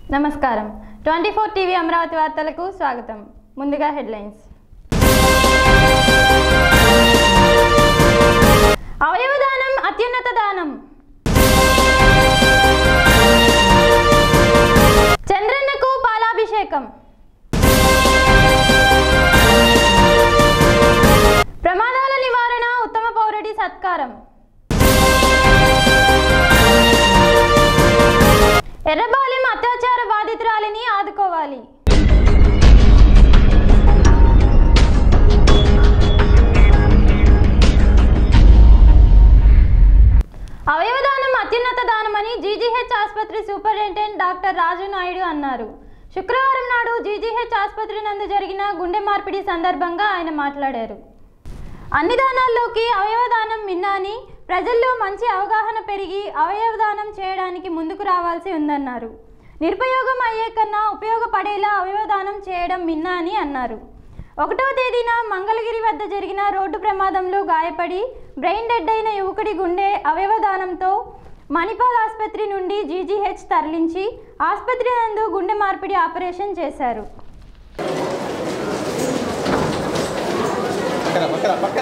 నమస్కారం twenty four TV Amaravati వార్తలకు స్వాగతం ముందుగా హెడ్లైన్స్ అవయవదానం అత్యున్నత దానం చంద్రన్నకు పాలాభిషేకం ప్రమాదాల నివారణ ఉత్తమ పౌరుడి సత్కారం ఎర్రబాలెం అత్యాచార బాధితురాలిని ఆదుకోవాలి అవయవదానం అత్యున్నత దానమని జీజీహెచ్ ఆసుపత్రి సూపరింటెండెంట్ డాక్టర్ రాజు నాయుడు అన్నారు శుక్రవారం నాడు జీజీహెచ్ ఆసుపత్రి నందు జరిగిన గుండె మార్పిడి సందర్భంగా ఆయన మాట్లాడారు అన్ని దానాల్లోకి అవయవదానం మిన్నా అని ప్రజల్లో మంచి అవగాహన పెరిగి అవయవదానం చేయడానికి ముందుకు రావాల్సి ఉందన్నారు నిరుపయోగం అయ్యే కన్నా ఉపయోగపడేలా అవయవదానం చేయడం మిన్నా అని అన్నారు ఒకటవ తేదీన మంగళగిరి వద్ద జరిగిన రోడ్డు ప్రమాదంలో గాయపడి బ్రెయిన్ డెడ్ అయిన యువకుడి గుండె అవయవదానంతో మణిపాల్ ఆసుపత్రి నుండి జీజీహెచ్ తరలించి ఆసుపత్రి నందు గుండె మార్పిడి ఆపరేషన్ చేశారు పక్కన పక్కన పక్కన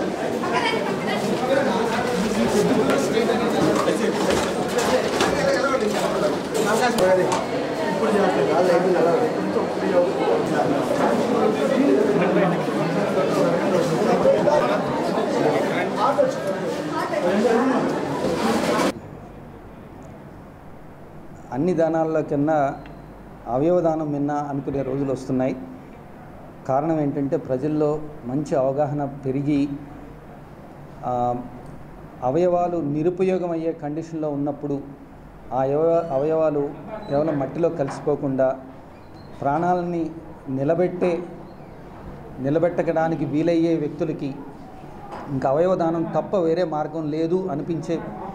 అన్ని దానాల్లో కన్నా అవయవదానం మిన్న అనుకునే రోజులు వస్తున్నాయి కారణం ఏంటంటే ప్రజల్లో మంచి అవగాహన పెరిగి ఆ, అవయవాలు నిరుపయోగం అయ్యే కండిషన్లో ఉన్నప్పుడు ఆ అవయవ అవయవాలు కేవలం మట్టిలో కలిసిపోకుండా ప్రాణాలని నిలబెట్టే నిలబెట్టడానికి వీలయ్యే వ్యక్తులకి ఇంకా అవయవదానం తప్ప వేరే మార్గం లేదు అనిపించే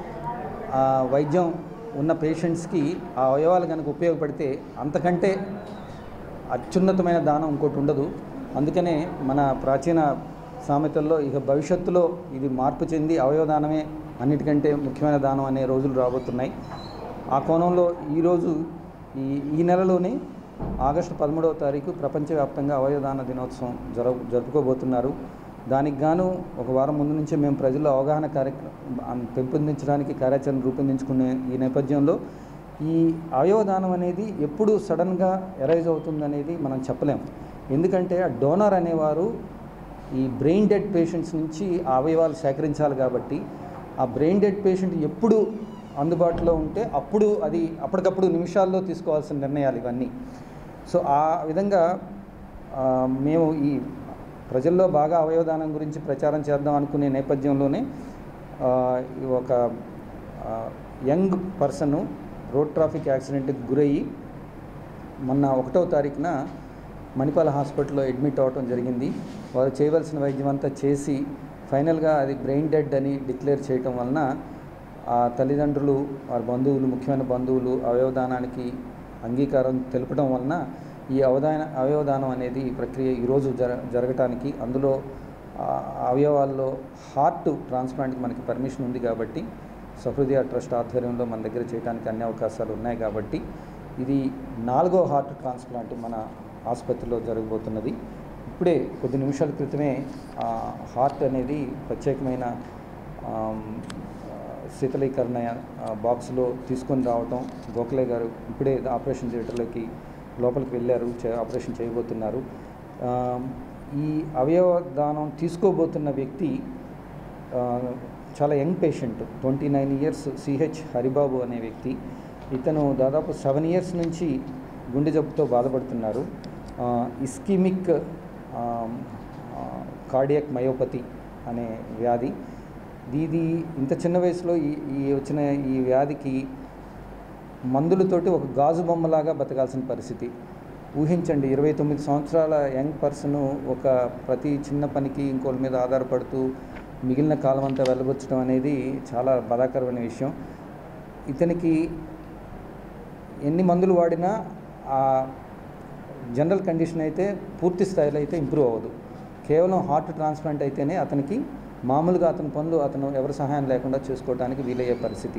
ఆ, వైద్యం ఉన్న పేషెంట్స్కి ఆ అవయవాలు కనుక ఉపయోగపడితే అంతకంటే అత్యున్నతమైన దానం ఇంకోటి ఉండదు అందుకనే మన ప్రాచీన సామెతల్లో ఇక భవిష్యత్తులో ఇది మార్పు చెంది అవయవదానమే అన్నిటికంటే ముఖ్యమైన దానం అనే రోజులు రాబోతున్నాయి ఆ కోణంలో ఈరోజు ఈ ఈ నెలలోనే ఆగస్టు పదమూడవ తారీఖు ప్రపంచవ్యాప్తంగా అవయవదాన దినోత్సవం జరు జరుపుకోబోతున్నారు దానికి గాను ఒక వారం ముందు నుంచే మేము ప్రజల్లో అవగాహన కార్యక్రమం పెంపొందించడానికి కార్యాచరణ రూపొందించుకునే ఈ నేపథ్యంలో ఈ అవయవదానం అనేది ఎప్పుడు సడన్గా ఎరైజ్ అవుతుందనేది మనం చెప్పలేం ఎందుకంటే ఆ డోనర్ అనేవారు ఈ బ్రెయిన్ డెడ్ పేషెంట్స్ నుంచి ఆ అవయవాలు సేకరించాలి కాబట్టి ఆ బ్రెయిన్ డెడ్ పేషెంట్ ఎప్పుడు అందుబాటులో ఉంటే అప్పుడు అది అప్పటికప్పుడు నిమిషాల్లో తీసుకోవాల్సిన నిర్ణయాలు ఇవన్నీ సో ఆ విధంగా ఆ, మేము ఈ ప్రజల్లో బాగా అవయవదానం గురించి ప్రచారం చేద్దాం అనుకునే నేపథ్యంలోనే ఆ, ఈ ఒక ఆ, యంగ్ పర్సన్ రోడ్ ట్రాఫిక్ యాక్సిడెంట్కి గురయ్యి మొన్న ఒకటో తారీఖున మణిపాల హాస్పిటల్లో అడ్మిట్ అవ్వటం జరిగింది వారు చేయవలసిన వైద్యం అంతా చేసి ఫైనల్గా అది బ్రెయిన్ డెడ్ అని డిక్లేర్ చేయటం వలన ఆ తల్లిదండ్రులు వారి బంధువులు ముఖ్యమైన బంధువులు అవయవదానానికి అంగీకారం తెలపడం వలన ఈ అవదాన అవయవదానం అనేది ఈ ప్రక్రియ ఈరోజు జర జరగటానికి అందులో ఆ అవయవాల్లో హార్ట్ ట్రాన్స్ప్లాంట్కి మనకి పర్మిషన్ ఉంది కాబట్టి సహృదయ ట్రస్ట్ ఆధ్వర్యంలో మన దగ్గర చేయడానికి అన్ని అవకాశాలు ఉన్నాయి కాబట్టి ఇది నాలుగో హార్ట్ ట్రాన్స్ప్లాంట్ మన ఆసుపత్రిలో జరగబోతున్నది ఇప్పుడే కొద్ది నిమిషాల క్రితమే ఆ హార్ట్ అనేది ప్రత్యేకమైన ఆమ్, శీతలీకరణ ఆ, బాక్స్లో తీసుకొని రావటం గోఖలే గారు ఇప్పుడే ఆపరేషన్ థియేటర్లోకి లోపలికి వెళ్ళారు చే- ఆపరేషన్ చేయబోతున్నారు ఆ, ఈ అవయవ దానం తీసుకోబోతున్న వ్యక్తి ఆ, చాలా young patient twenty nine years CH Haribabu అనే వ్యక్తి ఇతను దాదాపు సెవెన్ ఇయర్స్ నుంచి గుండె జబ్బుతో బాధపడుతున్నారు ఆ, ఇస్కిమిక్ కార్డియక్ మయోపతి అనే వ్యాధి ఇది ఇంత చిన్న వయసులో ఈ ఈ వచ్చిన ఈ వ్యాధికి మందులతోటి ఒక గాజు బొమ్మలాగా బతకాల్సిన పరిస్థితి ఊహించండి ఇరవై తొమ్మిది సంవత్సరాల యంగ్ పర్సన్ ఒక ప్రతి చిన్న పనికి ఇంకోళ్ళ మీద ఆధారపడుతూ మిగిలిన కాలం అంతా వెళ్ళబుచ్చడం అనేది చాలా బాధాకరమైన విషయం ఇతనికి ఎన్ని మందులు వాడినా ఆ జనరల్ కండిషన్ అయితే పూర్తి స్థాయిలో అయితే ఇంప్రూవ్ అవ్వదు కేవలం హార్ట్ ట్రాన్స్ప్లాంట్ అయితేనే అతనికి మామూలుగా అతని పనులు అతను ఎవరి సహాయం లేకుండా చేసుకోవడానికి వీలయ్యే పరిస్థితి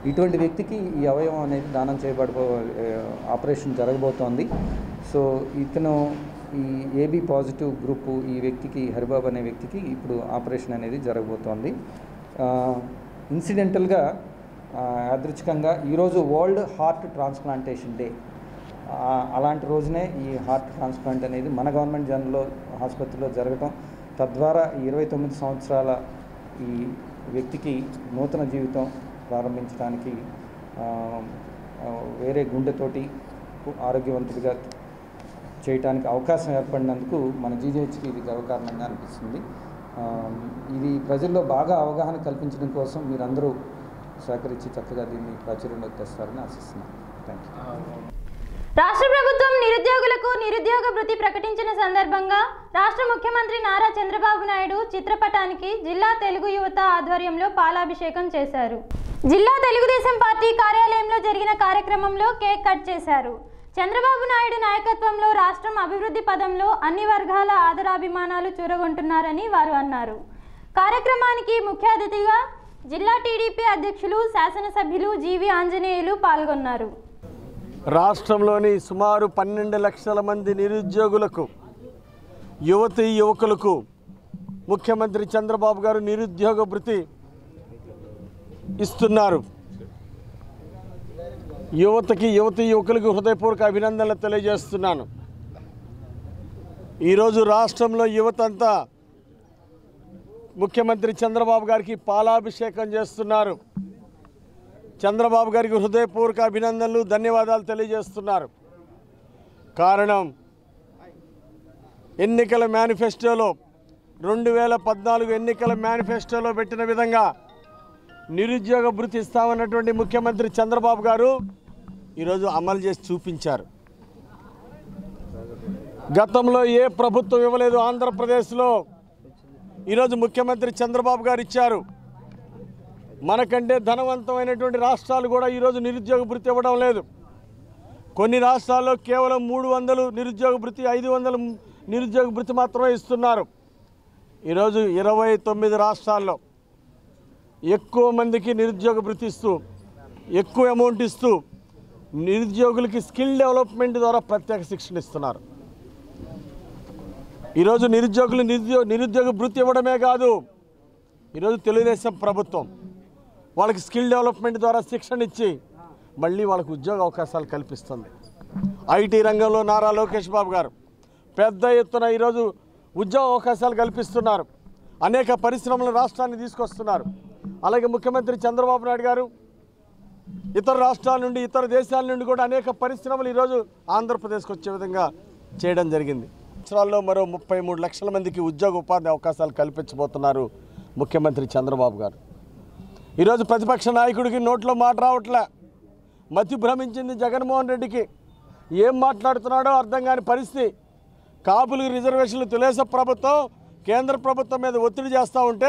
ఇటువంటి వ్యక్తికి ఈ అవయవం అనేది దానం చేయబడిపో ఆ, ఆపరేషన్ జరగబోతోంది సో ఇతను ఈ ఏబీ పాజిటివ్ గ్రూపు ఈ వ్యక్తికి హరిబాబు అనే వ్యక్తికి ఇప్పుడు ఆపరేషన్ అనేది జరగబోతోంది ఆ, ఇన్సిడెంటల్గా ఆ, యాదృచ్ఛికంగా ఈరోజు వరల్డ్ హార్ట్ ట్రాన్స్ప్లాంటేషన్ డే ఆ, అలాంటి రోజునే ఈ హార్ట్ ట్రాన్స్ప్లాంట్ అనేది మన గవర్నమెంట్ జనరల్ ఆసుపత్రిలో జరగటం తద్వారా ఈ ఇరవై తొమ్మిది సంవత్సరాల ఈ వ్యక్తికి నూతన జీవితం ప్రారంభించడానికి ఆ, ఆ, వేరే గుండెతోటి ఆరోగ్యవంతుడిగా చేయడానికి అవకాశం ఏర్పడినందుకు మన జీజీహెచ్కి ఇది గర్వకారణంగా అనిపిస్తుంది ఆ, ఇది ప్రజల్లో బాగా అవగాహన కల్పించడం కోసం మీరందరూ సహకరించి చక్కగా దీన్ని ప్రాచుర్యంలోకి తెస్తారని ఆశిస్తున్నాను థ్యాంక్ యూ రాష్ట్ర ప్రభుత్వం నిరుద్యోగులకు నిరుద్యోగ భృతి ప్రకటించిన సందర్భంగా రాష్ట్ర ముఖ్యమంత్రి నారా చంద్రబాబు నాయుడు చిత్రపటానికి జిల్లా తెలుగు యువత ఆధ్వర్యంలో పాలాభిషేకం చేశారు జిల్లా తెలుగుదేశం పార్టీ కార్యాలయంలో జరిగిన కార్యక్రమంలో కేక్ కట్ చేశారు చంద్రబాబు నాయుడు నాయకత్వంలో రాష్ట్రం అభివృద్ధి పదంలో అన్ని వర్గాల ఆదరాభిమానాలు చూరగొంటున్నారని వారు అన్నారు కార్యక్రమానికి ముఖ్య అతిథిగా జిల్లా టీడీపీ అధ్యక్షులు శాసనసభ్యులు జీవి ఆంజనేయులు పాల్గొన్నారు రాష్ట్రంలోని సుమారు పన్నెండు లక్షల మంది నిరుద్యోగులకు యువతి యువకులకు ముఖ్యమంత్రి చంద్రబాబు గారు నిరుద్యోగ భృతి ఇస్తున్నారు యువతకి యువతి యువకులకు హృదయపూర్వక అభినందనలు తెలియజేస్తున్నాను ఈరోజు రాష్ట్రంలో యువత అంతా ముఖ్యమంత్రి చంద్రబాబు గారికి పాలాభిషేకం చేస్తున్నారు చంద్రబాబు గారికి హృదయపూర్వక అభినందనలు ధన్యవాదాలు తెలియజేస్తున్నారు కారణం ఎన్నికల మేనిఫెస్టోలో రెండు వేల పద్నాలుగు ఎన్నికల మేనిఫెస్టోలో పెట్టిన విధంగా నిరుద్యోగ భృతి ఇస్తామన్నటువంటి ముఖ్యమంత్రి చంద్రబాబు గారు ఈరోజు అమలు చేసి చూపించారు గతంలో ఏ ప్రభుత్వం ఇవ్వలేదు ఆంధ్రప్రదేశ్లో ఈరోజు ముఖ్యమంత్రి చంద్రబాబు గారు ఇచ్చారు మనకంటే ధనవంతమైనటువంటి రాష్ట్రాలు కూడా ఈరోజు నిరుద్యోగ భృతి ఇవ్వడం లేదు కొన్ని రాష్ట్రాల్లో కేవలం మూడు వందలు నిరుద్యోగ భృతి ఐదు వందలు నిరుద్యోగ భృతి మాత్రమే ఇస్తున్నారు ఈరోజు ఇరవై తొమ్మిది రాష్ట్రాల్లో ఎక్కువ మందికి నిరుద్యోగ భృతి ఇస్తూ ఎక్కువ అమౌంట్ ఇస్తూ నిరుద్యోగులకి స్కిల్ డెవలప్మెంట్ ద్వారా ప్రత్యేక శిక్షణ ఇస్తున్నారు ఈరోజు నిరుద్యోగులు నిరుద్యోగ నిరుద్యోగ భృతి ఇవ్వడమే కాదు ఈరోజు తెలుగుదేశం ప్రభుత్వం వాళ్ళకి స్కిల్ డెవలప్మెంట్ ద్వారా శిక్షణ ఇచ్చి మళ్ళీ వాళ్ళకి ఉద్యోగ అవకాశాలు కల్పిస్తుంది ఐటీ రంగంలో నారా లోకేష్ బాబు గారు పెద్ద ఎత్తున ఈరోజు ఉద్యోగ అవకాశాలు కల్పిస్తున్నారు అనేక పరిశ్రమలు రాష్ట్రాన్ని తీసుకొస్తున్నారు అలాగే ముఖ్యమంత్రి చంద్రబాబు నాయుడు గారు ఇతర రాష్ట్రాల నుండి ఇతర దేశాల నుండి కూడా అనేక పరిశ్రమలు ఈరోజు ఆంధ్రప్రదేశ్కి వచ్చే విధంగా చేయడం జరిగింది సంవత్సరాల్లో మరో ముప్పై మూడు లక్షల మందికి ఉద్యోగ ఉపాధి అవకాశాలు కల్పించబోతున్నారు ముఖ్యమంత్రి చంద్రబాబు గారు ఈరోజు ప్రతిపక్ష నాయకుడికి నోట్లో మాట రావట్లే మతి భ్రమించింది జగన్మోహన్ రెడ్డికి ఏం మాట్లాడుతున్నాడో అర్థం కాని పరిస్థితి కాపులకు రిజర్వేషన్లు తెలుగుదేశం ప్రభుత్వం కేంద్ర ప్రభుత్వం మీద ఒత్తిడి చేస్తూ ఉంటే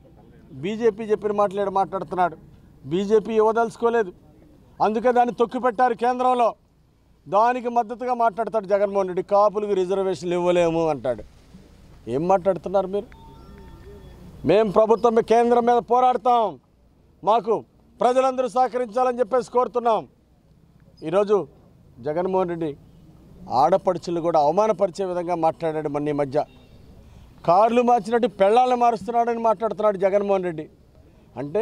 బీజేపీ చెప్పిన మాట్లాడి మాట్లాడుతున్నాడు బీజేపీ ఇవ్వదలుచుకోలేదు అందుకే దాన్ని తొక్కిపెట్టారు కేంద్రంలో దానికి మద్దతుగా మాట్లాడతాడు జగన్మోహన్ రెడ్డి కాపులకు రిజర్వేషన్లు ఇవ్వలేము అంటాడు ఏం మాట్లాడుతున్నారు మీరు మేము ప్రభుత్వం మీద కేంద్రం మీద పోరాడతాం మాకు ప్రజలందరూ సహకరించాలని చెప్పేసి కోరుతున్నాం ఈరోజు జగన్మోహన్ రెడ్డి ఆడపడుచులు కూడా అవమానపరిచే విధంగా మాట్లాడాడు మొన్న ఈ మధ్య కార్లు మార్చినట్టు పెళ్ళాలను మారుస్తున్నాడని మాట్లాడుతున్నాడు జగన్మోహన్ రెడ్డి అంటే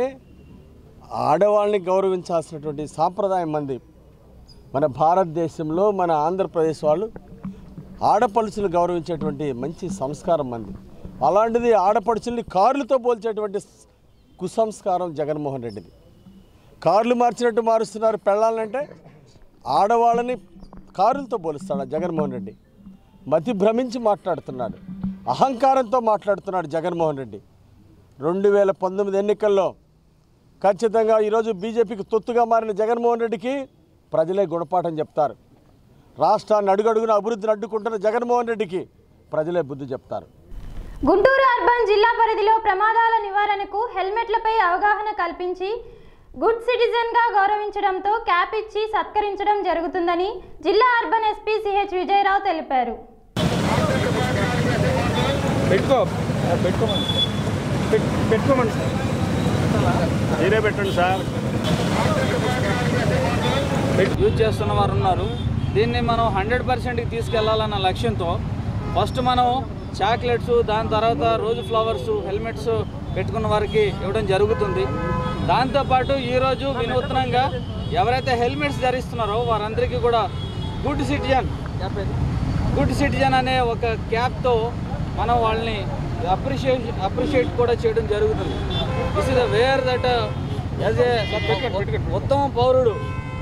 ఆడవాళ్ళని గౌరవించాల్సినటువంటి సాంప్రదాయం మంది మన భారతదేశంలో మన ఆంధ్రప్రదేశ్ వాళ్ళు ఆడపడుచులు గౌరవించేటువంటి మంచి సంస్కారం మంది అలాంటిది ఆడపడుచుల్ని కార్లతో పోల్చేటువంటి స్- కుసంస్కారం జగన్మోహన్ రెడ్డిది కార్లు మార్చినట్టు మారుస్తున్నారు పెళ్ళాలంటే ఆడవాళ్ళని కారులతో పోలుస్తాడు జగన్మోహన్ రెడ్డి మతి భ్రమించి మాట్లాడుతున్నాడు అహంకారంతో మాట్లాడుతున్నాడు జగన్మోహన్ రెడ్డి రెండు వేల పంతొమ్మిది ఎన్నికల్లో ఖచ్చితంగా ఈరోజు బీజేపీకి తొత్తుగా మారిన జగన్మోహన్ రెడ్డికి ప్రజలే గుణపాఠం చెప్తారు రాష్ట్రాన్ని అడుగడుగున అభివృద్ధిని అడ్డుకుంటున్న జగన్మోహన్ రెడ్డికి ప్రజలే బుద్ధి చెప్తారు గుంటూరు అర్బన్ జిల్లా పరిధిలో ప్రమాదాల నివారణకు హెల్మెట్లపై అవగాహన కల్పించి గుడ్ సిటిజన్గా గౌరవించడంతో క్యాప్ ఇచ్చి సత్కరించడం జరుగుతుందని జిల్లా అర్బన్ ఎస్పీ సిహెచ్ విజయరావు తెలిపారు పెట్టుకో పెట్టుకోమని పెట్- పెట్టుకోమని సార్ మీరే పెట్టండి సార్ యూజ్ చేస్తున్న వారు ఉన్నారు దీన్ని మనం హండ్రెడ్ పర్సెంట్కి తీసుకెళ్లాలన్న లక్ష్యంతో ఫస్ట్ మనం చాక్లెట్స్ దాని తర్వాత రోజు ఫ్లవర్స్ హెల్మెట్స్ పెట్టుకున్న వారికి ఇవ్వడం జరుగుతుంది దాంతోపాటు ఈరోజు వినూత్నంగా ఎవరైతే హెల్మెట్స్ ధరిస్తున్నారో వారందరికీ కూడా గుడ్ సిటిజన్ గుడ్ సిటిజన్ అనే ఒక క్యాప్తో మనం వాళ్ళని అప్రిషియేట్ అప్రిషియేట్ కూడా చేయడం జరుగుతుంది this is where that as a ఉత్తమ పౌరుడు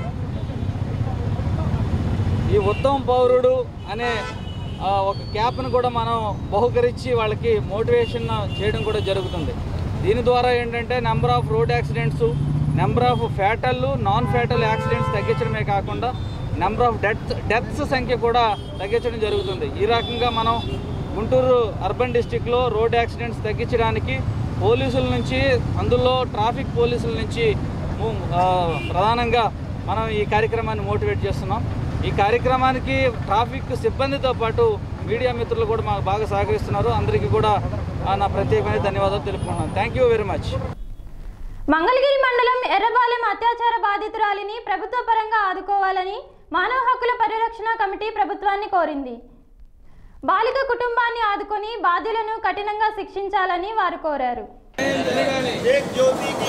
ఈ ఉత్తమ పౌరుడు అనే ఆ, ఒక క్యాప్ను కూడా మనం బహుకరించి వాళ్ళకి మోటివేషన్ చేయడం కూడా జరుగుతుంది దీని ద్వారా ఏంటంటే number of road accidents number of fatal non fatal accidents తగ్గించడమే కాకుండా నెంబర్ ఆఫ్ డెత్ డెత్స్ సంఖ్య కూడా తగ్గించడం జరుగుతుంది ఈ రకంగా మనం గుంటూరు అర్బన్ డిస్టిక్లో రోడ్ యాక్సిడెంట్స్ తగ్గించడానికి పోలీసుల నుంచి అందులో ట్రాఫిక్ పోలీసుల నుంచి ము- ఆ, ప్రధానంగా మనం ఈ కార్యక్రమాన్ని మోటివేట్ చేస్తున్నాం ఈ కార్యక్రమానికి ట్రాఫిక్ సిబ్బందితో పాటు మీడియా మిత్రులు కూడా మాకు బాగా సహకరిస్తున్నారు అందరికీ కూడా ఆ, నా ప్రత్యేకమైన ధన్యవాదాలు తెలుపుకుంటున్నాను thank you very much Mangalagiri మండలం ఎర్రబాలెం అత్యాచార బాధితురాలిని ప్రభుత్వ పరంగా ఆదుకోవాలని మానవ హక్కుల పరిరక్షణ కమిటీ ప్రభుత్వాన్ని కోరింది బాలిక కుటుంబాన్ని ఆదుకొని బాధ్యులను కఠినంగా శిక్షించాలని వారు కోరారు एक ज्योति की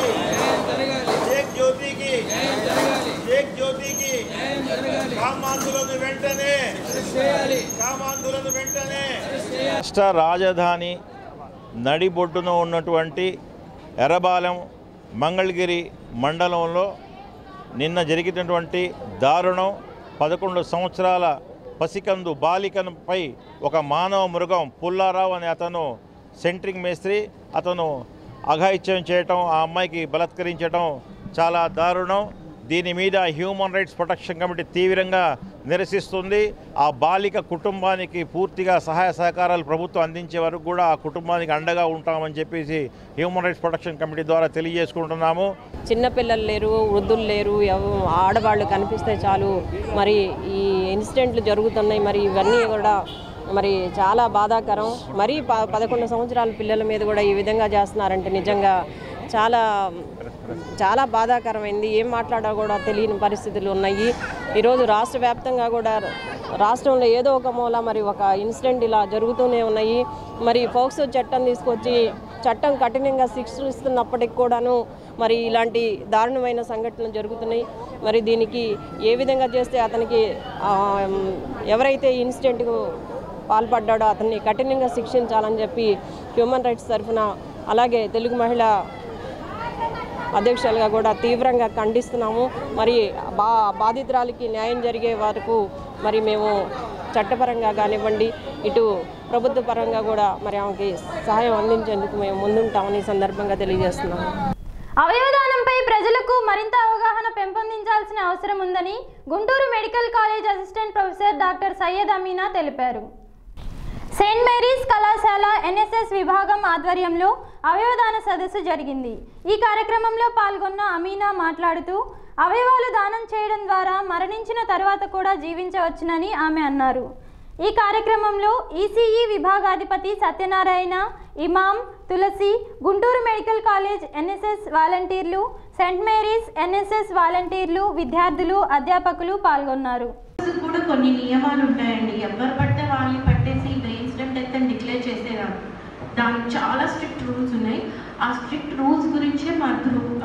एक ज्योति की एक ज्योति की కామ ఆందోళన వెంటనే కామ ఆందోళన వెంటనే రాష్ట్ర రాజధాని నడిబొడ్డున ఉన్నటువంటి ఎర్రబాలెం మంగళగిరి మండలంలో నిన్న జరిగినటువంటి దారుణం పదకొండు సంవత్సరాల పసికందు బాలికపై ఒక మానవ మృగం పుల్లారావు అనే అతను సెంట్రింగ్ మేస్త్రి అతను అఘాయిత్యం చేయటం ఆ అమ్మాయికి బలత్కరించడం చాలా దారుణం దీని మీద హ్యూమన్ రైట్స్ ప్రొటెక్షన్ కమిటీ తీవ్రంగా నిరసిస్తుంది ఆ బాలిక కుటుంబానికి పూర్తిగా సహాయ సహకారాలు ప్రభుత్వం అందించే వరకు కూడా ఆ కుటుంబానికి అండగా ఉంటామని చెప్పేసి హ్యూమన్ రైట్స్ ప్రొటెక్షన్ కమిటీ ద్వారా తెలియజేసుకుంటున్నాము చిన్నపిల్లలు లేరు వృద్ధులు లేరు ఎవ- ఆడవాళ్ళు కనిపిస్తే చాలు మరి ఈ ఇన్సిడెంట్లు జరుగుతున్నాయి మరి ఇవన్నీ కూడా మరి చాలా బాధాకరం మరి ప పదకొండు సంవత్సరాల పిల్లల మీద కూడా ఈ విధంగా చేస్తున్నారంటే నిజంగా చాలా చాలా బాధాకరమైంది ఏం మాట్లాడా కూడా తెలియని పరిస్థితులు ఉన్నాయి ఈరోజు రాష్ట్ర వ్యాప్తంగా కూడా రాష్ట్రంలో ఏదో ఒక మూల మరి ఒక ఇన్సిడెంట్ ఇలా జరుగుతూనే ఉన్నాయి మరి ఫోక్సో చట్టం తీసుకొచ్చి చట్టం కఠినంగా శిక్షిస్తున్నప్పటికి కూడాను మరి ఇలాంటి దారుణమైన సంఘటనలు జరుగుతున్నాయి మరి దీనికి ఏ విధంగా చేస్తే అతనికి ఆ, ఎవరైతే ఈ ఇన్సిడెంట్కు పాల్పడ్డాడో అతన్ని కఠినంగా శిక్షించాలని చెప్పి హ్యూమన్ రైట్స్ తరఫున అలాగే తెలుగు మహిళ అధ్యక్షులుగా కూడా తీవ్రంగా ఖండిస్తున్నాము మరి బా బాధితురాలికి న్యాయం జరిగే వరకు మరి మేము చట్టపరంగా కానివ్వండి ఇటు ప్రభుత్వ పరంగా కూడా మరి ఆమెకి సహాయం అందించేందుకు మేము ముందుంటామని ఈ సందర్భంగా తెలియజేస్తున్నాము అవయవదానంపై ప్రజలకు మరింత అవగాహన పెంపొందించాల్సిన అవసరం ఉందని Guntur medical college assistant professor doctor Syed Ameena తెలిపారు సెయింట్ మేరీస్ కళాశాల ఎన్ఎస్ఎస్ విభాగం ఆధ్వర్యంలో అవయవదాన సదస్సు జరిగింది ఈ కార్యక్రమంలో పాల్గొన్న అమీనా మాట్లాడుతూ అవయవాలు దానం చేయడం ద్వారా మరణించిన తర్వాత కూడా జీవించవచ్చునని ఆమె అన్నారు ఈ కార్యక్రమంలో ఈసీఈ విభాగాధిపతి Satyanarayana Imam Tulasi Guntur medical college NSS వాలంటీర్లు సెయింట్ మేరీస్ ఎన్ఎస్ఎస్ వాలంటీర్లు విద్యార్థులు అధ్యాపకులు పాల్గొన్నారు కూడా కొన్ని నియమాలు ఉంటాయండి ఎవరు పడితే వాళ్ళని పట్టేసి బ్రెయిన్ స్టెమ్ డెత్ అని డిక్లేర్ చేసేదాన్ని దానికి చాలా స్ట్రిక్ట్ రూల్స్ ఉన్నాయి ఆ స్ట్రిక్ట్ రూల్స్ గురించే మా group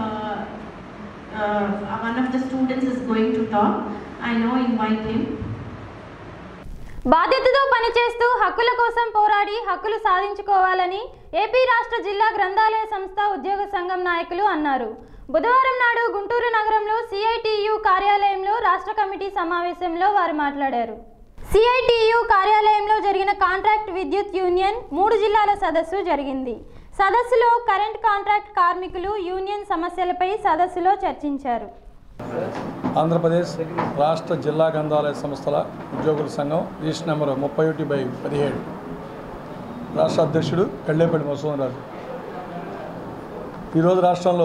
one of the students is going to talk I know invite him బాధ్యతతో పనిచేస్తూ హక్కుల కోసం పోరాడి హక్కులు సాధించుకోవాలని ఏపీ రాష్ట్ర జిల్లా గ్రంథాలయ సంస్థ ఉద్యోగ సంఘం నాయకులు అన్నారు బుధవారం నాడు గుంటూరు నగరంలో సిఐటియు కార్యాలయంలో రాష్ట్ర కమిటీ సమావేశంలో వారు మాట్లాడారు సిఐటియు కార్యాలయంలో జరిగిన కాంట్రాక్ట్ విద్యుత్ యూనియన్ మూడు జిల్లాల సదస్సు జరిగింది సదస్సులో కరెంట్ కాంట్రాక్ట్ కార్మికులు యూనియన్ సమస్యలపై సదస్సులో చర్చించారు ఆంధ్రప్రదేశ్ రాష్ట్ర జిల్లా గ్రంథాలయ సంస్థల ఉద్యోగుల సంఘం రిజిస్టర్ నెంబర్ ముప్పై ఒకటి బై పదిహేడు రాష్ట్ర అధ్యక్షుడు కళ్ళేపల్లి మసూదన్ రాజు ఈరోజు రాష్ట్రంలో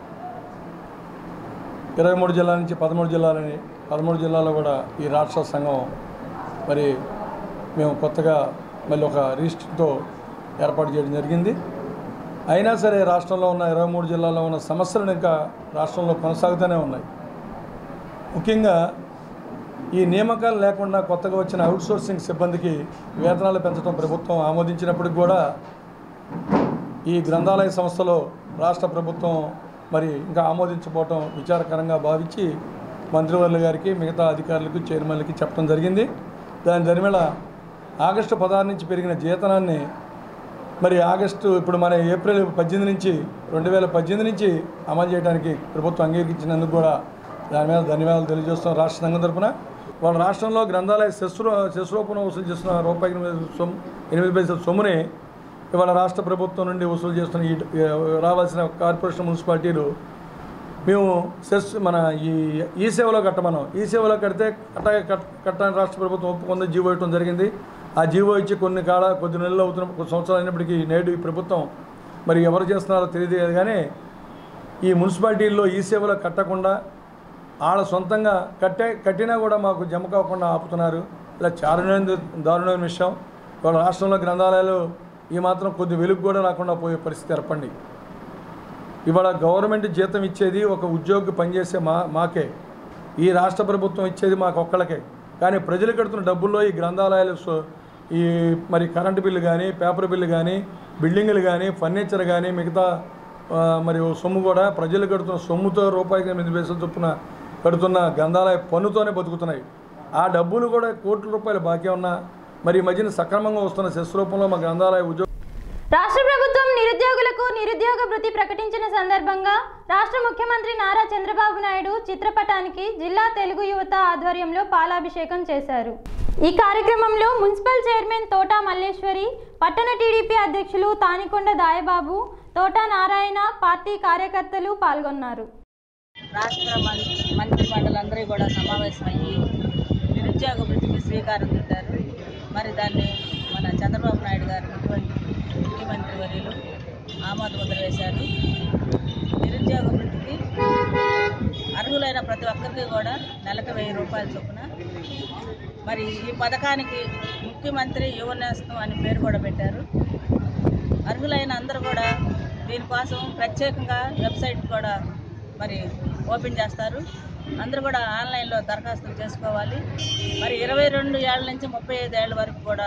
ఇరవై మూడు జిల్లాల నుంచి పదమూడు జిల్లాలని పదమూడు జిల్లాల్లో కూడా ఈ రాష్ట్ర సంఘం మరి మేము కొత్తగా మళ్ళీ ఒక రిజిస్టర్తో ఏర్పాటు చేయడం జరిగింది అయినా సరే రాష్ట్రంలో ఉన్న ఇరవై మూడు జిల్లాల్లో ఉన్న సమస్యలు ఇంకా రాష్ట్రంలో కొనసాగుతూనే ఉన్నాయి ముఖ్యంగా ఈ నియామకాలు లేకుండా కొత్తగా వచ్చిన అవుట్సోర్సింగ్ సిబ్బందికి వేతనాలు పెంచడం ప్రభుత్వం ఆమోదించినప్పటికి కూడా ఈ గ్రంథాలయ సంస్థలో రాష్ట్ర ప్రభుత్వం మరి ఇంకా ఆమోదించకపోవటం విచారకరంగా భావించి మంత్రివర్యుల గారికి మిగతా అధికారులకు చైర్మన్లకి చెప్పడం జరిగింది దాని దరిమిళ ఆగస్టు పదహారు నుంచి పెరిగిన జీతనాన్ని మరి ఆగస్టు ఇప్పుడు మన ఏప్రిల్ పద్దెనిమిది నుంచి రెండు వేల పద్దెనిమిది నుంచి అమలు చేయడానికి ప్రభుత్వం అంగీకరించినందుకు కూడా దాని మీద ధన్యవాదాలు తెలియజేస్తున్నాం రాష్ట్ర సంఘం తరపున వాళ్ళ రాష్ట్రంలో గ్రంథాలయ శస్త్ర శస్త్రోపణ వసూలు చేస్తున్న రూపాయి ఎనిమిది సొమ్ము ఎనిమిది పైసల సొమ్ముని ఇవాళ రాష్ట్ర ప్రభుత్వం నుండి వసూలు చేస్తున్న ఈ ఈ రావాల్సిన కార్పొరేషన్ మున్సిపాలిటీలు మేము సెస్ మన ఈ ఈ సేవలో కట్టమన్నాం ఈ సేవలో కడితే కట్ట కట్- కట్టడానికి రాష్ట్ర ప్రభుత్వం ఒప్పుకుంది జీవో ఇవ్వడం జరిగింది ఆ జీవో ఇచ్చి కొన్ని కాల కొద్ది నెలలు అవుతున్న కొన్ని సంవత్సరాలు అయినప్పటికీ నేడు ఈ ప్రభుత్వం మరి ఎవరు చేస్తున్నారో తెలియదు కానీ ఈ మున్సిపాలిటీల్లో ఈ సేవలో కట్టకుండా వాళ్ళ సొంతంగా కట్టే కట్టినా కూడా మాకు జమ కాకుండా ఆపుతున్నారు ఇలా చారుణమైన దారుణమైన విషయం ఇవాళ రాష్ట్రంలో గ్రంథాలయాలు ఈ మాత్రం కొద్ది వెలుగు కూడా రాకుండా పోయే పరిస్థితి ఏర్పడింది ఇవాళ గవర్నమెంట్ జీతం ఇచ్చేది ఒక ఉద్యోగి పనిచేసే మా మాకే ఈ రాష్ట్ర ప్రభుత్వం ఇచ్చేది మాకు ఒక్కళ్ళకే కానీ ప్రజలు కడుతున్న డబ్బుల్లో ఈ గ్రంథాలయాలు సో- ఈ మరి కరెంటు బిల్లు కానీ పేపర్ బిల్లు కానీ బిల్డింగులు కానీ ఫర్నిచర్ కానీ మిగతా ఆ, మరి ఓ సొమ్ము కూడా ప్రజలు కడుతున్న సొమ్ముతో రూపాయికి ఎనిమిది పైసలు చొప్పున కడుతున్న గ్రంథాలయ పన్నుతోనే బతుకుతున్నాయి ఆ డబ్బులు కూడా కోట్ల రూపాయలు బాకీ ఉన్నా మరి ఈ మధ్యన సక్రమంగా వస్తున్న సెస్ రూపంలో మా గ్రంథాలయ ఉద్యోగ రాష్ట్ర ప్రభుత్వం నిరుద్యోగులకు నిరుద్యోగ భృతి ప్రకటించిన సందర్భంగా రాష్ట్ర ముఖ్యమంత్రి నారా చంద్రబాబు నాయుడు చిత్రపటానికి జిల్లా తెలుగు యువత ఆధ్వర్యంలో పాలాభిషేకం చేశారు ఈ కార్యక్రమంలో మున్సిపల్ చైర్మన్ తోటా మల్లేశ్వరి పట్టణ టీడీపీ అధ్యక్షులు తానికొండ దాయబాబు తోటా నారాయణ పార్టీ కార్యకర్తలు పాల్గొన్నారు రాష్ట్ర మం- మంత్రి మండలందరూ కూడా సమావేశమయ్యి నిరుద్యోగ వృత్తికి శ్రీకారం చుట్టారు మరి దాన్ని మన చంద్రబాబు నాయుడు గారు ముఖ్యమంత్రి ముఖ్యమంత్రి వర్యులు ఆమోద ముద్ర వేశారు నిరుద్యోగ వృత్తికి అర్హులైన ప్రతి ఒక్కరికి కూడా నెలకు వెయ్యి రూపాయల చొప్పున మరి ఈ పథకానికి ముఖ్యమంత్రి యువ నేస్తం అని పేరు కూడా పెట్టారు అర్హులైన అందరూ కూడా దీనికోసం ప్రత్యేకంగా వెబ్సైట్ కూడా మరి ఓపెన్ చేస్తారు అందరూ కూడా ఆన్లైన్లో దరఖాస్తులు చేసుకోవాలి మరి ఇరవై రెండు ఏళ్ళ నుంచి ముప్పై ఐదు ఏళ్ళ వరకు కూడా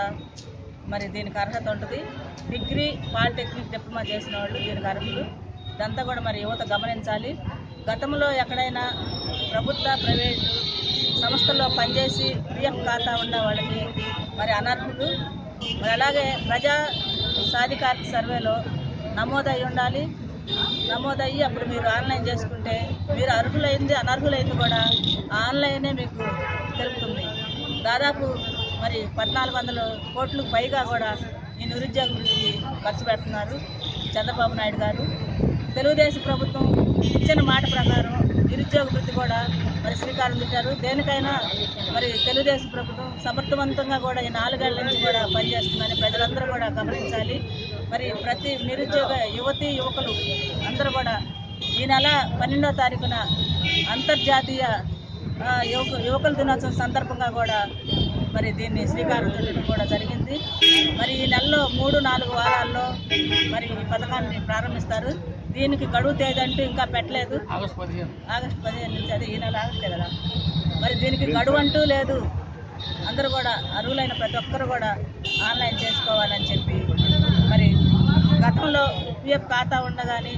మరి దీనికి అర్హత ఉంటుంది డిగ్రీ పాలిటెక్నిక్ డిప్లొమా చేసిన వాళ్ళు దీనికి అర్హులు ఇదంతా కూడా మరి యువత గమనించాలి గతంలో ఎక్కడైనా ప్రభుత్వ ప్రైవేటు సంస్థల్లో పనిచేసి పిఎఫ్ ఖాతా ఉన్న వాళ్ళకి మరి అనర్హులు మరి అలాగే ప్రజా సాధికారిక సర్వేలో నమోదై ఉండాలి నమోదయ్యి అప్పుడు మీరు ఆన్లైన్ చేసుకుంటే మీరు అర్హులైంది అనర్హులైంది కూడా ఆ ఆన్లైనే మీకు తెలుపుతుంది దాదాపు మరి పద్నాలుగు వందల కోట్లకు పైగా కూడా ఈ నిరుద్యోగ వృత్తికి ఖర్చు పెడుతున్నారు చంద్రబాబు నాయుడు గారు తెలుగుదేశం ప్రభుత్వం ఇచ్చిన మాట ప్రకారం నిరుద్యోగ వృత్తి కూడా మరి శ్రీకారం చుట్టారు దేనికైనా మరి తెలుగుదేశం ప్రభుత్వం సమర్థవంతంగా కూడా ఈ నాలుగేళ్ల నుంచి కూడా పనిచేస్తుందని ప్రజలందరూ కూడా గమనించాలి మరి ప్రతి నిరుద్యోగ యువతి యువకులు అందరూ కూడా ఈ నెల పన్నెండో తారీఖున అంతర్జాతీయ ఆ, యువక యువకుల దినోత్సవం సందర్భంగా కూడా మరి దీన్ని శ్రీకారం చుట్టడం కూడా జరిగింది మరి ఈ నెలలో మూడు నాలుగు వారాల్లో మరి ఈ పథకాన్ని ప్రారంభిస్తారు దీనికి గడువు తేదీ అంటూ ఇంకా పెట్టలేదు ఆగస్టు పదిహేను ఆగస్టు పదిహేను నుంచి అదే ఈ నెల ఆగస్టే కదా మరి దీనికి గడువు అంటూ లేదు అందరూ కూడా అర్హులైన ప్రతి ఒక్కరు కూడా ఆన్లైన్ చేసుకోవాలని చెప్పి మరి గతంలో పిఎఫ్ ఖాతా ఉండగాని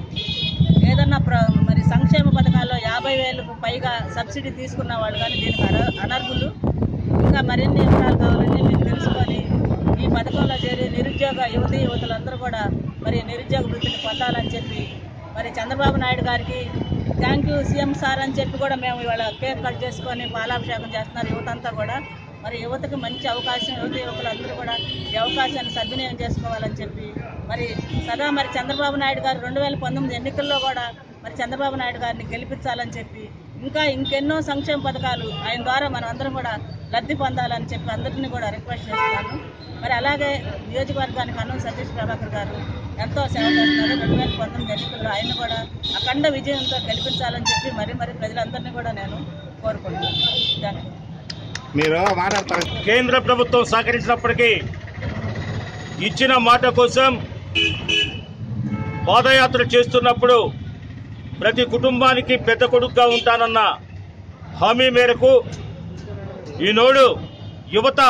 ఏదన్నా ప్ర మరి సంక్షేమ పథకాల్లో యాభై వేలకు పైగా సబ్సిడీ తీసుకున్న వాళ్ళు కానీ దీనికి అర- అనర్హులు ఇంకా మరిన్ని వివరాలు కావాలని మీరు తెలుసుకొని ఈ పథకంలో చేరి నిరుద్యోగ యువతి యువతులందరూ కూడా మరి నిరుద్యోగ వృత్తిని పొందాలని చెప్పి మరి చంద్రబాబు నాయుడు గారికి థ్యాంక్ యూ సీఎం సార్ అని చెప్పి కూడా మేము ఇవాళ కేక్ కట్ చేసుకొని పాలాభిషేకం చేస్తున్నారు యువత అంతా కూడా మరి యువతకు మంచి అవకాశం యువత యువకులందరూ కూడా ఈ అవకాశాన్ని సద్వినియోగం చేసుకోవాలని చెప్పి మరి సదా మరి చంద్రబాబు నాయుడు గారు రెండు వేల పంతొమ్మిది ఎన్నికల్లో కూడా మరి చంద్రబాబు నాయుడు గారిని గెలిపించాలని చెప్పి ఇంకా ఇంకెన్నో సంక్షేమ పథకాలు ఆయన ద్వారా మనం అందరం కూడా లబ్ధి పొందాలని చెప్పి అందరినీ కూడా రిక్వెస్ట్ చేస్తున్నాను మరి అలాగే నియోజకవర్గానికి అన్నం సతీష్ ప్రభాకర్ గారు ఎంతో సేవ చేస్తున్నారు రెండు వేల పంతొమ్మిది ఎన్నికల్లో ఆయన కూడా అఖండ విజయంతో గెలిపించాలని చెప్పి మరి మరి ప్రజలందరినీ కూడా నేను కోరుకుంటున్నాను థ్యాంక్ యూ మీరు మాట్లాడతారు కేంద్ర ప్రభుత్వం సహకరించినప్పటికీ ఇచ్చిన మాట కోసం పాదయాత్ర చేస్తున్నప్పుడు ప్రతి కుటుంబానికి పెద్ద కొడుకుగా ఉంటానన్న హామీ మేరకు ఈనాడు యువత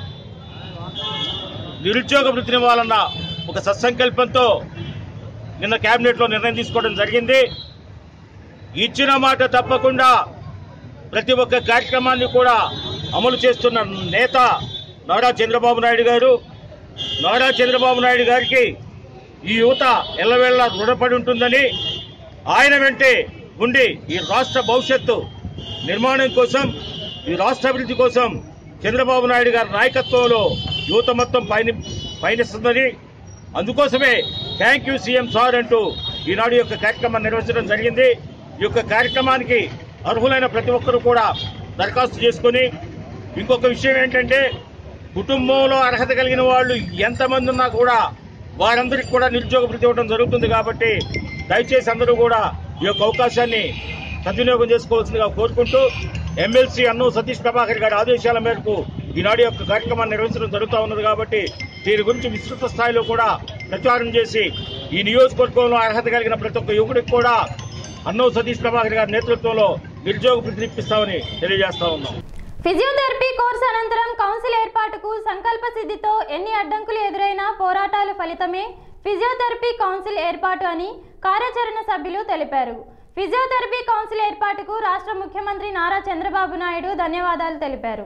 నిరుద్యోగ వృత్తినివ్వాలన్న ఒక సత్సంకల్పంతో నిన్న కేబినెట్లో నిర్ణయం తీసుకోవడం జరిగింది ఇచ్చిన మాట తప్పకుండా ప్రతి ఒక్క కార్యక్రమాన్ని కూడా అమలు చేస్తున్న నేత నారా చంద్రబాబు నాయుడు గారు నారా చంద్రబాబు నాయుడు గారికి ఈ యువత ఎల్లవేళ రుణపడి ఉంటుందని ఆయన వెంటే ఉండి ఈ రాష్ట్ర భవిష్యత్తు నిర్మాణం కోసం ఈ రాష్ట్ర అభివృద్ధి కోసం చంద్రబాబు నాయుడు గారి నాయకత్వంలో యువత మొత్తం పయని పయనిస్తుందని అందుకోసమే థ్యాంక్ యూ సీఎం సార్ అంటూ ఈనాడు యొక్క కార్యక్రమాన్ని నిర్వహించడం జరిగింది ఈ యొక్క కార్యక్రమానికి అర్హులైన ప్రతి ఒక్కరూ కూడా దరఖాస్తు చేసుకుని ఇంకొక విషయం ఏంటంటే కుటుంబంలో అర్హత కలిగిన వాళ్ళు ఎంతమంది ఉన్నా కూడా వారందరికీ కూడా నిరుద్యోగ భృతి ఇవ్వడం జరుగుతుంది కాబట్టి దయచేసి అందరూ కూడా ఈ యొక్క అవకాశాన్ని సద్వినియోగం చేసుకోవాల్సిందిగా కోరుకుంటూ ఎమ్మెల్సీ అన్ను సతీష్ ప్రభాకర్ గారి ఆదేశాల మేరకు ఈనాడు యొక్క కార్యక్రమాన్ని నిర్వహించడం జరుగుతూ ఉన్నది కాబట్టి దీని గురించి విస్తృత స్థాయిలో కూడా ప్రచారం చేసి ఈ నియోజకవర్గంలో అర్హత కలిగిన ప్రతి ఒక్క యువకుడికి కూడా అన్నో సతీష్ ప్రభాకర్ గారి నేతృత్వంలో నిరుద్యోగ భృతి ఇప్పిస్తామని తెలియజేస్తా ఉన్నాం ఫిజియోథెరపీ కోర్సు అనంతరం కౌన్సిల్ ఏర్పాటుకు సంకల్ప సిద్ధితో ఎన్ని అడ్డంకులు ఎదురైనా పోరాటాల ఫలితమే ఫిజియోథెరపీ కౌన్సిల్ ఏర్పాటు అని కార్యాచరణ సభ్యులు తెలిపారు ఫిజియోథెరపీ కౌన్సిల్ ఏర్పాటుకు రాష్ట్ర ముఖ్యమంత్రి నారా చంద్రబాబు నాయుడు ధన్యవాదాలు తెలిపారు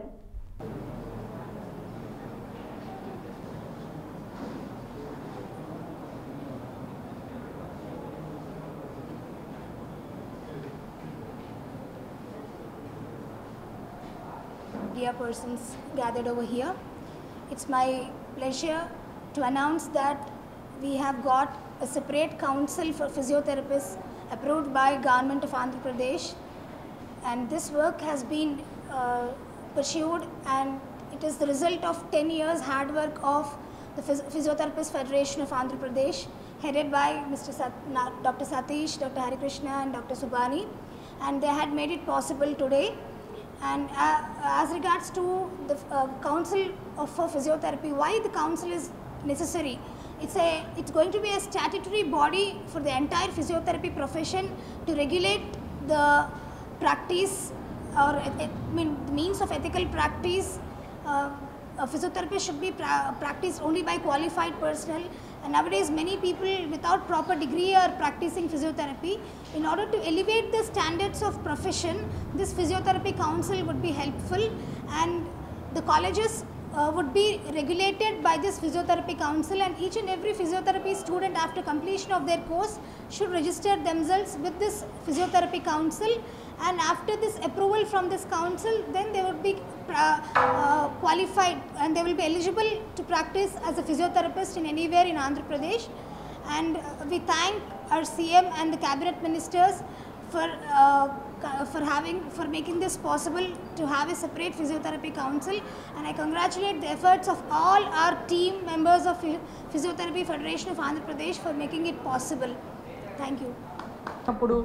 dear persons gathered over here. It's my pleasure to announce that we have got a separate council for physiotherapists approved by government of Andhra Pradesh and this work has been uh, pursued and it is the result of 10 years hard work of the Phys- Physiotherapist Federation of Andhra Pradesh headed by Mr. Sat- Na- Dr. Satish, Dr. Hari Krishna and Dr. Subani and they had made it possible today and uh, as regards to the uh, council of for physiotherapy why the council is necessary it's a it's going to be a statutory body for the entire physiotherapy profession to regulate the practice or uh, I mean means of ethical practice uh, a physiotherapist should be pra- practiced only by qualified personnel and nowadays many people without proper degree are practicing physiotherapy in order to elevate the standards of profession this physiotherapy council would be helpful and the colleges uh, would be regulated by this physiotherapy council and each and every physiotherapy student after completion of their course should register themselves with this physiotherapy council and after this approval from this council then they would be pra- uh, qualified and they will be eligible to practice as a physiotherapist in anywhere in Andhra Pradesh and uh, we thank our CM and the cabinet ministers for uh, ca- for having for making this possible to have a separate physiotherapy council and I congratulate the efforts of all our team members of Phy- Physiotherapy Federation of Andhra Pradesh for making it possible. Thank you. అప్పుడు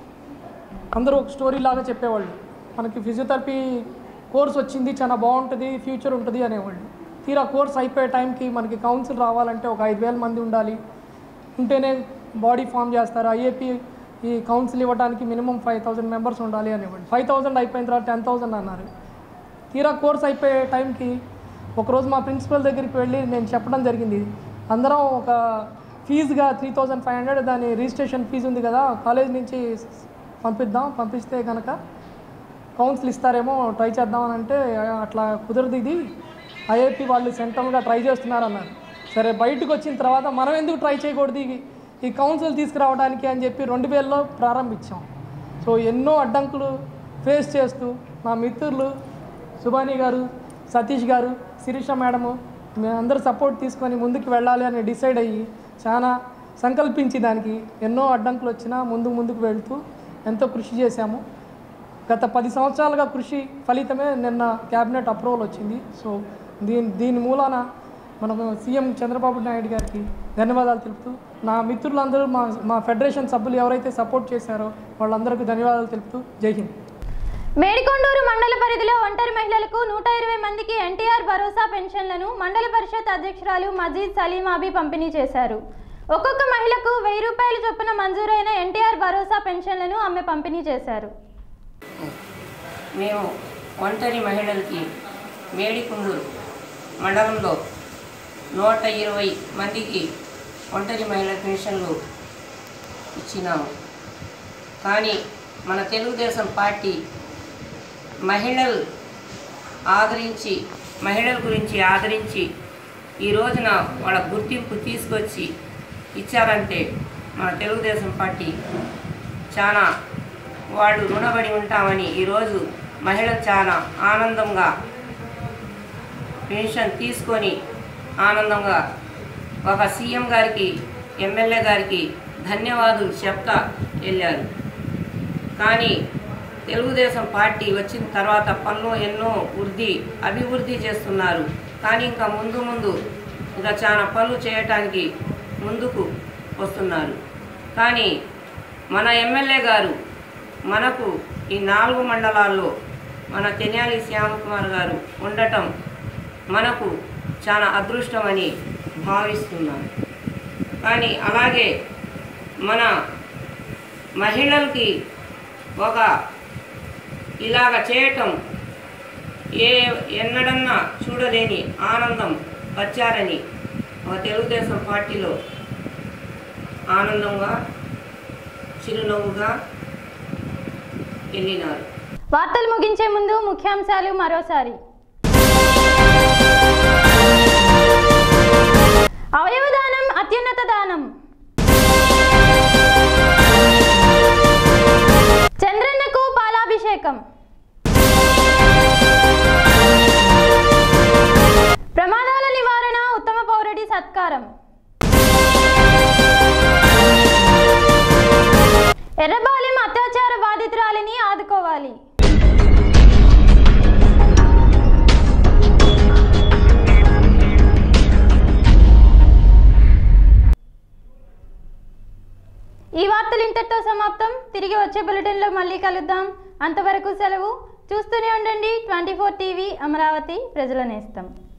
అందరూ ఒక story లాగా చెప్పేవాళ్ళు మనకి physiotherapy course వచ్చింది చాలా బాగుంటుంది future ఉంటుంది అనేవాళ్ళు తీరా కోర్స్ అయిపోయే టైంకి మనకి కౌన్సిల్ రావాలంటే ఒక ఐదు వేల మంది ఉండాలి ఉంటేనే బాడీ ఫామ్ చేస్తారు ఐఏపీ ఈ కౌన్సిల్ ఇవ్వడానికి మినిమం ఫైవ్ థౌసండ్ మెంబర్స్ ఉండాలి అనేవాళ్ళు ఫైవ్ థౌసండ్ అయిపోయిన తర్వాత టెన్ థౌసండ్ అన్నారు తీరా కోర్స్ అయిపోయే టైంకి ఒకరోజు మా ప్రిన్సిపల్ దగ్గరికి వెళ్ళి నేను చెప్పడం జరిగింది అందరం ఒక ఫీజుగా త్రీ థౌజండ్ ఫైవ్ హండ్రెడ్ దాని రిజిస్ట్రేషన్ ఫీజు ఉంది కదా కాలేజ్ నుంచి పంపిద్దాం పంపిస్తే కనుక కౌన్సిల్ ఇస్తారేమో ట్రై చేద్దాం అని అంటే అట్లా కుదరదు ఇది ఐఐపి వాళ్ళు సెంట్రల్గా ట్రై చేస్తున్నారు అన్నారు సరే బయటకు వచ్చిన తర్వాత మనం ఎందుకు ట్రై చేయకూడదు ఈ- ఈ కౌన్సిల్ తీసుకురావడానికి అని చెప్పి రెండు వేలలో ప్రారంభించాం సో ఎన్నో అడ్డంకులు ఫేస్ చేస్తూ మా మిత్రులు సుబాని గారు సతీష్ గారు శిరీష మేడము మేమందరూ సపోర్ట్ తీసుకొని ముందుకు వెళ్ళాలి అని డిసైడ్ అయ్యి చాలా సంకల్పించి దానికి ఎన్నో అడ్డంకులు వచ్చినా ముందు ముందుకు వెళ్తూ ఎంతో కృషి చేశాము గత పది సంవత్సరాలుగా కృషి ఫలితమే నిన్న క్యాబినెట్ అప్రూవల్ వచ్చింది సో దీని దీని మూలాన మనకు సీఎం చంద్రబాబు నాయుడు గారికి ధన్యవాదాలు తెలుపుతూ నా మిత్రులందరూ మా మా ఫెడరేషన్ సభ్యులు ఎవరైతే సపోర్ట్ చేశారో వాళ్ళందరికీ ధన్యవాదాలు తెలుపుతూ జై హింద్ మేడికొండూరు మండల పరిధిలో ఒంటరి మహిళలకు నూట ఇరవై మందికి ఎన్టీఆర్ భరోసా పెన్షన్లను మండల పరిషత్ అధ్యక్షురాలు మజీద్ సలీమాబీ పంపిణీ చేశారు ఒక్కొక్క మహిళకు వెయ్యి రూపాయల చొప్పున మంజూరైన ఎన్టీఆర్ భరోసా పెన్షన్లను ఆమె పంపిణీ చేశారు మేము ఒంటరి మహిళలకి మేడికుందూరు మండలంలో నూట ఇరవై మందికి ఒంటరి మహిళల పెన్షన్లు ఇచ్చినాము కానీ మన తెలుగుదేశం పార్టీ మహిళలు ఆదరించి మహిళల గురించి ఆదరించి ఈ రోజున వాళ్ళ గుర్తింపు తీసుకొచ్చి ఇచ్చారంటే మన తెలుగుదేశం పార్టీ చాలా వాళ్ళు రుణపడి ఉంటామని ఈరోజు మహిళలు చాలా ఆనందంగా పెన్షన్ తీసుకొని ఆనందంగా ఒక సీఎం గారికి ఎమ్మెల్యే గారికి ధన్యవాదాలు చెప్తా వెళ్ళారు కానీ తెలుగుదేశం పార్టీ వచ్చిన తర్వాత పనులు ఎన్నో వృద్ధి అభివృద్ధి చేస్తున్నారు కానీ ఇంకా ముందు ముందు ఇంకా చాలా పనులు చేయటానికి ముందుకు వస్తున్నారు కానీ మన ఎమ్మెల్యే గారు మనకు ఈ నాలుగు మండలాల్లో మన తెనాలి శ్యామకుమార్ గారు ఉండటం మనకు చాలా అదృష్టమని భావిస్తున్నాను కానీ అలాగే మన మహిళలకి ఒక ఇలాగ చేయటం ఏ ఎన్నడన్నా చూడలేని ఆనందం వచ్చారని ఒక తెలుగుదేశం పార్టీలో ఆనందంగా చిరునవ్వుగా వెళ్ళినారు వార్తలు ముగించే ముందు ముఖ్యాంశాలు మరోసారి అవయవదానం అత్యున్నత దానం చంద్రన్నకు పాలాభిషేకం ప్రమాదాల నివారణ ఉత్తమ పౌరుడి సత్కారం ఎర్రబాలెం అత్యాచార బాధితురాలిని ఆదుకోవాలి ఈ వార్తలు ఇంతటితో సమాప్తం తిరిగి వచ్చే బులెటిన్లో మళ్ళీ కలుద్దాం అంతవరకు సెలవు చూస్తూనే ఉండండి ట్వంటీ ఫోర్ టీవీ అమరావతి ప్రజల నేస్తం